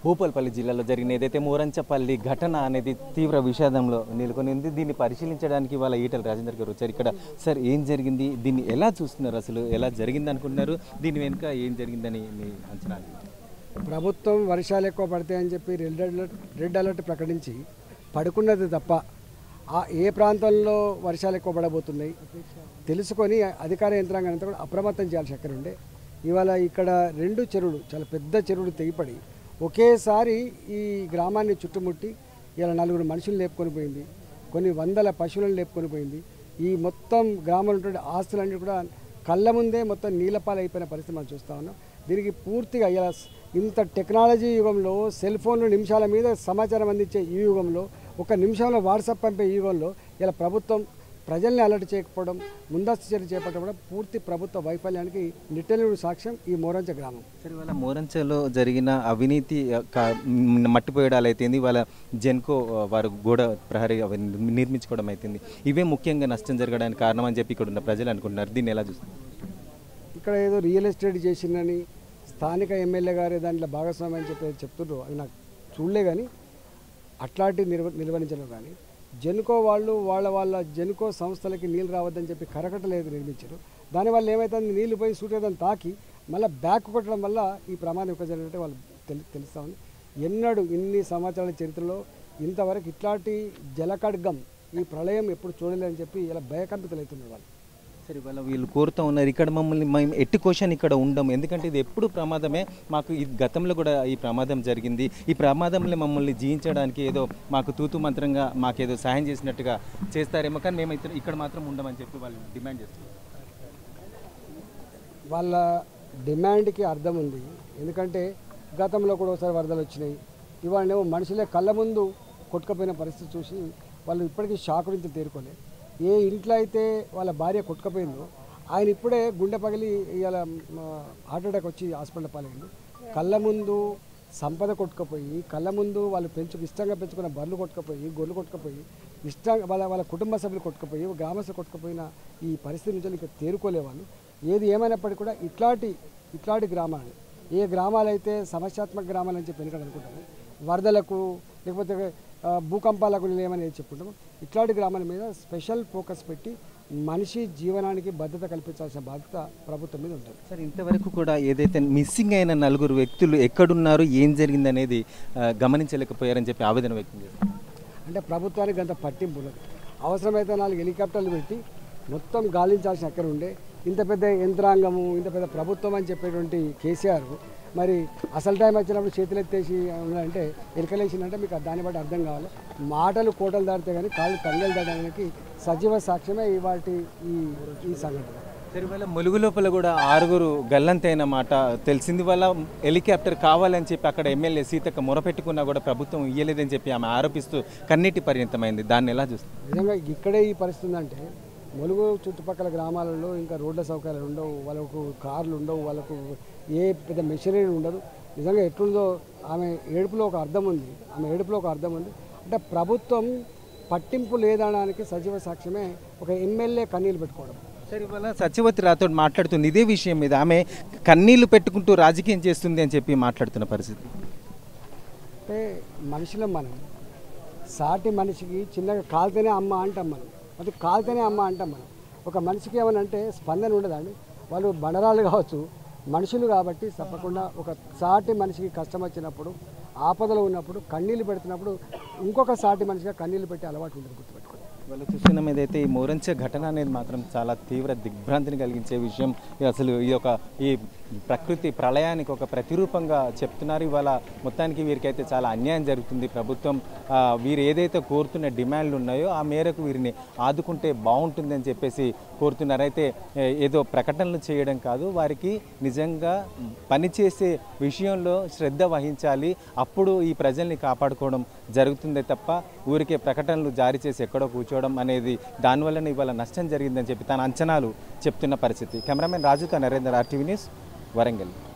భూపాలపల్లి జిల్లాలో జరిగిన ఏదైతే మోరంచపల్లి ఘటన అనేది తీవ్ర విషాదంలో నెలకొని ఉంది దీన్ని పరిశీలించడానికి వాళ్ళ ఈటల రాజేందర్ గారు వచ్చారు ఇక్కడ సార్ ఏం జరిగింది దీన్ని ఎలా చూస్తున్నారు అసలు ఎలా జరిగింది అనుకుంటున్నారు దీని వెనుక ఏం జరిగిందని మీ అంచనా ప్రభుత్వం వర్షాలు ఎక్కువ పడతాయని చెప్పి రెడ్ అలర్ట్ రెడ్ అలర్ట్ ప్రకటించి పడుకున్నది తప్ప ఆ ఏ ప్రాంతంలో వర్షాలు ఎక్కువ పడబోతున్నాయి తెలుసుకొని అధికార యంత్రాంగం అంతా కూడా అప్రమత్తం చేయాల్సి అక్కడ ఉండే ఇవాళ ఇక్కడ రెండు చెరువులు చాలా పెద్ద చెరువులు తెగిపడి ఒకేసారి ఈ గ్రామాన్ని చుట్టుముట్టి ఇలా నలుగురు మనుషులు లేపుకొని పోయింది కొన్ని వందల పశువులను లేపుకొని పోయింది ఈ మొత్తం గ్రామంలో ఉండే ఆస్తులన్నీ కూడా కళ్ళ ముందే మొత్తం నీలపాలు అయిపోయిన పరిస్థితి మనం చూస్తూ ఉన్నాం దీనికి పూర్తిగా ఇలా ఇంత టెక్నాలజీ యుగంలో సెల్ ఫోన్లు నిమిషాల మీద సమాచారం అందించే ఈ యుగంలో ఒక నిమిషంలో వాట్సాప్ పంపే ఈ యుగంలో ఇలా ప్రభుత్వం ప్రజల్ని అలర్ట్ చేయకపోవడం ముందస్తు చర్య చేపట్టడం పూర్తి ప్రభుత్వ వైఫల్యానికి నిట్టెలుడు సాక్ష్యం ఈ మోరంచ గ్రామం సరే వాళ్ళ మోరంచలో జరిగిన అవినీతి ఆ, క- మ్, మట్టిపోయడాలు అయితేంది వాళ్ళ జెన్కో ఆ, వారు గోడ ప్రహరీ అవి నిర్మించుకోవడం అయితేంది ఇవే ముఖ్యంగా నష్టం జరగడానికి కారణం అని చెప్పి ఇక్కడ ఉన్న ప్రజలు అనుకుంటున్నారు దీన్ని ఎలా చూస్తారు ఇక్కడ ఏదో రియల్ ఎస్టేట్ చేసిందని స్థానిక ఎమ్మెల్యే గారే దాంట్లో భాగస్వామి అని చెప్పి చెప్తుండ్రు అది నాకు చూడలే కానీ అట్లాంటి నిర్వ నిర్వహించడం కానీ జెన్కో వాళ్ళు వాళ్ళ వాళ్ళ జెన్కో సంస్థలకి నీళ్ళు రావద్దని చెప్పి కరకట్టలు ఏదో నిర్మించారు దానివల్ల ఏమవుతుంది నీళ్లు పోయి సూటేదని తాకి మళ్ళీ బ్యాక్ కొట్టడం వల్ల ఈ ప్రమాదం ఎక్కువ జరిగినట్టు వాళ్ళు తెలి తెలుస్తూ ఉంది ఎన్నడూ ఇన్ని సంవత్సరాల చరిత్రలో ఇంతవరకు ఇట్లాంటి జలకడ్గం ఈ ప్రళయం ఎప్పుడు చూడలేదని చెప్పి ఇలా భయకంపితులు అవుతున్నారు వాళ్ళు సరే వాళ్ళ వీళ్ళు కోరుతూ ఉన్నారు ఇక్కడ మమ్మల్ని మేము ఎట్టి క్వశ్చన్ ఇక్కడ ఉండం ఎందుకంటే ఇది ఎప్పుడు ప్రమాదమే మాకు ఈ గతంలో కూడా ఈ ప్రమాదం జరిగింది ఈ ప్రమాదంలో మమ్మల్ని జీవించడానికి ఏదో మాకు తూతు మంత్రంగా మాకేదో సహాయం చేసినట్టుగా చేస్తారేమో కానీ మేము ఇతర- ఇక్కడ మాత్రం ఉండమని చెప్పి వాళ్ళు డిమాండ్ చేస్తున్నారు వాళ్ళ డిమాండ్కి అర్థం ఉంది ఎందుకంటే గతంలో కూడా ఒకసారి వరదలు వచ్చినాయి ఇవాళనేమో మనుషులే కళ్ళ ముందు కొట్టుకపోయిన పరిస్థితి చూసి వాళ్ళు ఇప్పటికీ షాక్ నుంచి తేరుకోలే ఏ ఇంట్లో అయితే వాళ్ళ భార్య కొట్టుకపోయిందో ఆయన ఇప్పుడే గుండె పగిలి ఇవాళ హార్ట్ అటాక్ వచ్చి హాస్పిటల్ పాలైంది కళ్ళ ముందు సంపద కొట్టుకుపోయి కళ్ళ ముందు వాళ్ళు పెంచు ఇష్టంగా పెంచుకున్న బర్రెలు కొట్టుకుపోయి గొర్రెలు కొట్టుకుపోయి ఇష్టంగా వాళ్ళ వాళ్ళ కుటుంబ సభ్యులు కొట్టుకుపోయి గ్రామస్తులు కొట్టుకుపోయిన ఈ పరిస్థితి నుంచి ఇంకా తేరుకోలే వాళ్ళు ఏది ఏమైనప్పటికీ కూడా ఇట్లాంటి ఇట్లాంటి గ్రామాలు ఏ గ్రామాలైతే సమస్యాత్మక గ్రామాలు అని చెప్పి ఎందుకంటే అనుకుంటాము వరదలకు లేకపోతే ఆ, భూకంపాలకు ఏమని చెప్పుకుంటాము ఇట్లాంటి గ్రామాల మీద స్పెషల్ ఫోకస్ పెట్టి మనిషి జీవనానికి భద్రత కల్పించాల్సిన బాధ్యత ప్రభుత్వం మీద ఉంటుంది సార్ ఇంతవరకు కూడా ఏదైతే మిస్సింగ్ అయిన నలుగురు వ్యక్తులు ఎక్కడున్నారు ఏం జరిగింది అనేది ఆ, గమనించలేకపోయారని చెప్పి ఆవేదన వ్యక్తం చేస్తారు అంటే ప్రభుత్వానికి అంత పట్టింపు ఉన్నది అవసరమైతే నాలుగు హెలికాప్టర్లు పెట్టి మొత్తం గాలించాల్సిన అక్కడ ఉండే ఇంత పెద్ద యంత్రాంగము ఇంత పెద్ద ప్రభుత్వం అని చెప్పేటువంటి కేసీఆర్ మరి అసలు టైం వచ్చినప్పుడు చేతులు ఎత్తేసి ఉన్నాడంటే ఎలకలేసిందంటే మీకు దాన్ని బట్టి అర్థం కావాలి మాటలు కోటలు దాటితే కానీ కాళ్ళు కంగలు దాటడానికి సజీవ సాక్ష్యమే ఇవాటి ఈ ఈ సంఘటన సరే వాళ్ళ ములుగు లోపల కూడా ఆరుగురు గల్లంతైన మాట తెలిసింది వల్ల హెలికాప్టర్ కావాలని చెప్పి అక్కడ ఎమ్మెల్యే సీతక్క మొరపెట్టుకున్నా కూడా ప్రభుత్వం ఇయ్యలేదని చెప్పి ఆమె ఆరోపిస్తూ కన్నీటి పరిణితమైంది దాన్ని ఎలా చూస్తారు నిజంగా ఇక్కడే ఈ పరిస్థితి ఉందంటే ములుగు చుట్టుపక్కల గ్రామాలలో ఇంకా రోడ్ల సౌకర్యాలు ఉండవు వాళ్ళకు కార్లు ఉండవు వాళ్ళకు ఏ పెద్ద మెషినరీ ఉండదు నిజంగా ఎట్లుందో ఆమె ఏడుపులో ఒక అర్థం ఉంది ఆమె ఏడుపులో ఒక అర్థం ఉంది అంటే ప్రభుత్వం పట్టింపు లేదనడానికి సజీవ సాక్ష్యమే ఒక ఎమ్మెల్యే కన్నీళ్ళు పెట్టుకోవడం సరే ఇవాళ సత్యవతి రాతో మాట్లాడుతుంది ఇదే విషయం మీద ఆమె కన్నీళ్లు పెట్టుకుంటూ రాజకీయం చేస్తుంది అని చెప్పి మాట్లాడుతున్న పరిస్థితి అంటే మనుషులం మనం సాటి మనిషికి చిన్నగా కాలితేనే అమ్మ అంటాం మనం అది కాలితేనే అమ్మ అంటాం మనం ఒక మనిషికి ఏమనంటే స్పందన ఉండదండి వాళ్ళు బండరాలు కావచ్చు మనుషులు కాబట్టి తప్పకుండా ఒక సాటి మనిషికి కష్టం వచ్చినప్పుడు ఆపదలో ఉన్నప్పుడు కన్నీళ్ళు పెడుతున్నప్పుడు ఇంకొక సాటి మనిషిగా కన్నీళ్ళు పెట్టే అలవాటు ఉంటుంది గుర్తుపెట్టుకోండి వాళ్ళు చూస్తున్న మీద అయితే ఈ మోరంచ ఘటన అనేది మాత్రం చాలా తీవ్ర దిగ్భ్రాంతిని కలిగించే విషయం ఇది అసలు ఈ యొక్క ఈ ప్రకృతి ప్రళయానికి ఒక ప్రతిరూపంగా చెప్తున్నారు ఇవాళ మొత్తానికి వీరికైతే చాలా అన్యాయం జరుగుతుంది ప్రభుత్వం ఆ, వీరు ఏదైతే కోరుతున్న డిమాండ్లు ఉన్నాయో ఆ మేరకు వీరిని ఆదుకుంటే బాగుంటుంది అని చెప్పేసి కోరుతున్నారు అయితే ఏ, ఏదో ప్రకటనలు చేయడం కాదు వారికి నిజంగా పనిచేసే విషయంలో శ్రద్ధ వహించాలి అప్పుడు ఈ ప్రజల్ని కాపాడుకోవడం జరుగుతుందే తప్ప ఊరికే ప్రకటనలు జారీ చేసి ఎక్కడో కూర్చోవడం అనేది దానివల్లనే ఇవాళ నష్టం జరిగిందని చెప్పి తన అంచనాలు చెప్తున్న పరిస్థితి కెమెరామెన్ రాజుతో నరేందర్ ఆర్టీవీ న్యూస్ వరంగల్